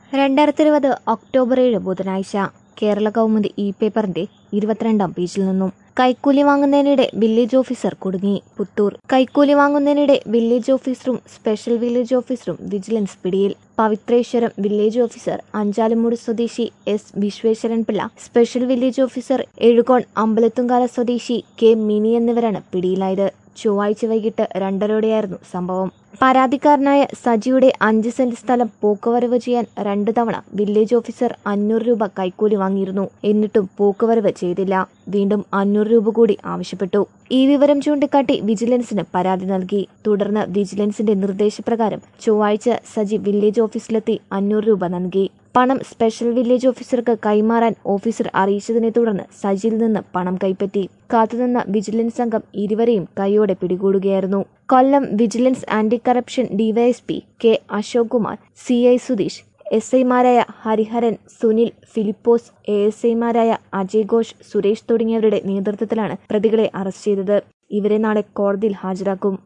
രണ്ടായിരത്തി ഇരുപത് ഒക്ടോബർ ഏഴ് ബുധനാഴ്ച കേരള കൗമുദി ഇ പേപ്പറിന്റെ ഇരുപത്തിരണ്ടാം പേജിൽ നിന്നും കൈക്കൂലി വാങ്ങുന്നതിനിടെ വില്ലേജ് ഓഫീസർ കുടുങ്ങി പുത്തൂർ കൈക്കൂലി വാങ്ങുന്നതിനിടെ വില്ലേജ് ഓഫീസറും സ്പെഷ്യൽ വില്ലേജ് ഓഫീസറും വിജിലൻസ് പിടിയിൽ പവിത്രേശ്വരം വില്ലേജ് ഓഫീസർ അഞ്ചാലുമൂട് സ്വദേശി S Visweswaran Pillai special village officer Ezhukone Ambalathumkala സ്വദേശി കെ മിനി എന്നിവരാണ് പിടിയിലായത് ചൊവ്വാഴ്ച വൈകിട്ട് രണ്ടരയോടെയായിരുന്നു സംഭവം പരാതിക്കാരനായ സജിയുടെ അഞ്ച് സെന്റ് സ്ഥലം പോക്കുവരവ് ചെയ്യാൻ രണ്ടു തവണ വില്ലേജ് ഓഫീസർ അഞ്ഞൂറ് രൂപ കൈക്കൂലി വാങ്ങിയിരുന്നു എന്നിട്ടും പോക്കുവരവ് ചെയ്തില്ല വീണ്ടും അഞ്ഞൂറ് രൂപ കൂടി ആവശ്യപ്പെട്ടു ഈ വിവരം ചൂണ്ടിക്കാട്ടി വിജിലൻസിന് പരാതി നൽകി തുടർന്ന് വിജിലൻസിന്റെ നിർദ്ദേശപ്രകാരം ചൊവ്വാഴ്ച സജി വില്ലേജ് ഓഫീസിലെത്തി അഞ്ഞൂറ് രൂപ നൽകി പണം സ്പെഷ്യൽ വില്ലേജ് ഓഫീസർക്ക് കൈമാറാൻ ഓഫീസർ അറിയിച്ചതിനെ തുടർന്ന് സജിയിൽ നിന്ന് പണം കൈപ്പറ്റി കാത്തുനിന്ന വിജിലൻസ് സംഘം ഇരുവരെയും കൈയോടെ പിടികൂടുകയായിരുന്നു Kollam vigilance anti corruption DYSP K Ashok Kumar C I Sudheesh S ഐമാരായ ഹരിഹരൻ സുനിൽ ഫിലിപ്പോസ് എ എസ് ഐമാരായ അജയ് ഘോഷ് സുരേഷ് തുടങ്ങിയവരുടെ നേതൃത്വത്തിലാണ് പ്രതികളെ അറസ്റ്റ് ചെയ്തത് ഇവരെ നാളെ കോടതിയിൽ ഹാജരാക്കും